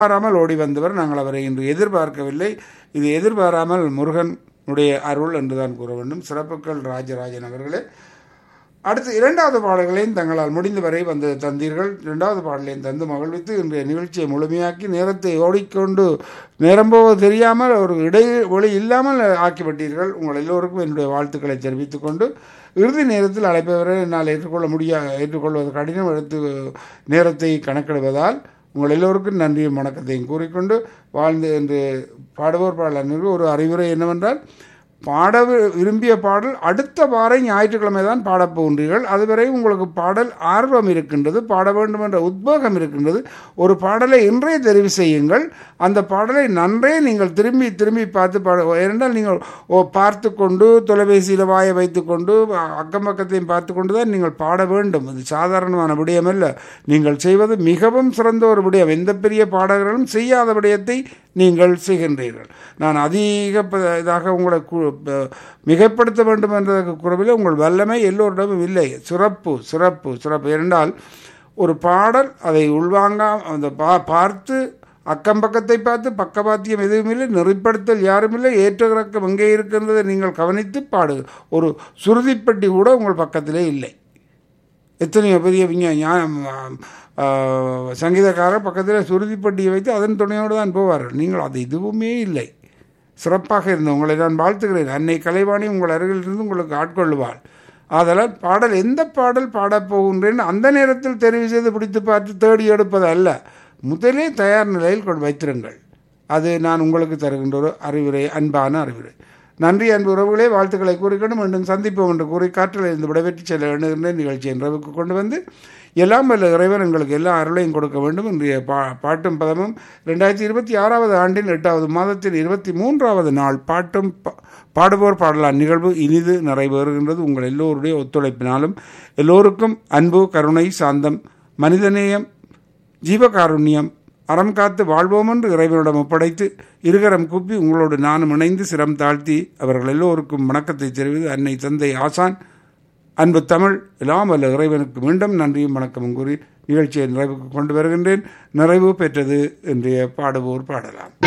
எதிர்பாராமல் ஓடி வந்தவர் நாங்கள் அவரை இன்று எதிர்பார்க்கவில்லை இது எதிர்பாராமல் முருகனுடைய அருள் என்றுதான் கூற வேண்டும் சிறப்புகள் ராஜராஜன் அவர்களே அடுத்து இரண்டாவது பாடல்களையும் தங்களால் முடிந்தவரை வந்து தந்தீர்கள் இரண்டாவது பாடலையும் தந்து மகிழ்வித்து இன்றைய நிகழ்ச்சியை முழுமையாக்கி நேரத்தை ஓடிக்கொண்டு நேரம் போவது தெரியாமல் ஒரு இடைவெளி இல்லாமல் ஆக்கிவிட்டீர்கள் உங்கள் எல்லோருக்கும் என்னுடைய வாழ்த்துக்களை தெரிவித்துக் கொண்டு இறுதி நேரத்தில் அழைப்பவரை என்னால் ஏற்றுக்கொள்ள முடியா ஏற்றுக்கொள்வது கடினம் எடுத்து நேரத்தை கணக்கிடுவதால் உங்கள் எல்லோருக்கும் நன்றியும் வணக்கத்தையும் கூறிக்கொண்டு வாழ்ந்து என்று பாடுவோர் பாடலருக்கு ஒரு அறிவுரை என்னவென்றால் பாட வி- விரும்பிய பாடல் அடுத்த வார ஞாயிற்றுக்கிழமை தான் பாடப் போகின்றீர்கள் அதுவரை உங்களுக்கு பாடல் ஆர்வம் இருக்கின்றது பாட வேண்டும் என்ற உத்வேகம் இருக்கின்றது ஒரு பாடலை இன்றே தெரிவு செய்யுங்கள் அந்த பாடலை நன்றே நீங்கள் திரும்பி திரும்பி பார்த்து பாட ஏனென்றால் நீங்கள் ஓ பார்த்து கொண்டு தொலைபேசியில் வாயை வைத்துக்கொண்டு அ- அக்கம் பக்கத்தையும் பார்த்து கொண்டு தான் நீங்கள் பாட வேண்டும் அது சாதாரணமான விடயமல்ல நீங்கள் செய்வது மிகவும் சிறந்த ஒரு விடயம் எந்த பெரிய பாடகர்களும் செய்யாத விடயத்தை நீங்கள் செய்கின்றீர்கள் நான் அதிக ப- இதாக உங்களை கு- ப- மிகைப்படுத்த வேண்டும் என்றதற்கு குறைவில் உங்கள் வல்லமை எல்லோரிடமும் இல்லை சிறப்பு சிறப்பு சிறப்பு என்றால் ஒரு பாடல் அதை உள்வாங்க அந்த பா பார்த்து அக்கம் பக்கத்தை பார்த்து பக்கவாத்தியம் எதுவும் இல்லை நெறிப்படுத்தல் யாரும் இல்லை ஏற்ற இறக்கம் எங்கே இருக்கின்றதை நீங்கள் கவனித்து பாடு ஒரு சுருதிப்பட்டி கூட உங்கள் பக்கத்திலே இல்லை எத்தனையோ பெரிய விஞ்ஞா ஞா- ஆ, சங்கீதக்காரர் பக்கத்தில் சுருதிப்பட்டியை வைத்து அதன் துணையோடு தான் போவார்கள் நீங்கள் அது எதுவுமே இல்லை சிறப்பாக இருந்த உங்களை நான் வாழ்த்துகிறேன் அன்னை கலைவாணி உங்கள் அருகில் இருந்து உங்களுக்கு ஆட்கொள்ளுவாள் ஆதலால் பாடல் எந்த பாடல் பாடப் போகின்றேன் அந்த நேரத்தில் தெரிவு செய்து பிடித்து பார்த்து தேடி எடுப்பது அல்ல முதலே தயார் நிலையில் கொண்டு வைத்திருங்கள் அது நான் உங்களுக்கு தருகின்ற ஒரு அறிவுரை அன்பான அறிவுரை நன்றி அன்பு உறவுகளே வாழ்த்துக்களை கூறிக்கொண்டு மீண்டும் சந்திப்போம் என்று கூறி காற்றில் இருந்து விடைபெற்று செல்ல எண்ணுகின்ற நிகழ்ச்சியை நிறைவுக்கு கொண்டு வந்து எல்லாம் வல்ல இறைவன் எங்களுக்கு எல்லா அருளையும் கொடுக்க வேண்டும் இன்றைய பா பாட்டும் பதமும் ரெண்டாயிரத்தி இருபத்தி ஆறாவது ஆண்டின் எட்டாவது மாதத்தின் இருபத்தி மூன்றாவது நாள் பாட்டும் பா- பாடுவோர் பாடலாம் நிகழ்வு இனிது நிறைவேறுகின்றது உங்கள் எல்லோருடைய ஒத்துழைப்பினாலும் எல்லோருக்கும் அன்பு கருணை சாந்தம் மனிதநேயம் ஜீவகாருண்யம் அறம் காத்து வாழ்வோம் என்று இறைவனிடம் ஒப்படைத்து இருகரம் கூப்பி உங்களோடு நானும் இணைந்து சிரம் தாழ்த்தி அவர்கள் எல்லோருக்கும் வணக்கத்தை தெரிவித்து அன்னை தந்தை ஆசான் அன்பு தமிழ் எல்லாம் வல்ல இறைவனுக்கு மீண்டும் நன்றியும் வணக்கமும் கூறி நிகழ்ச்சியை நிறைவுக்கு கொண்டு வருகின்றேன் நிறைவு பெற்றது இன்றைய பாடுவோர் பாடலாம்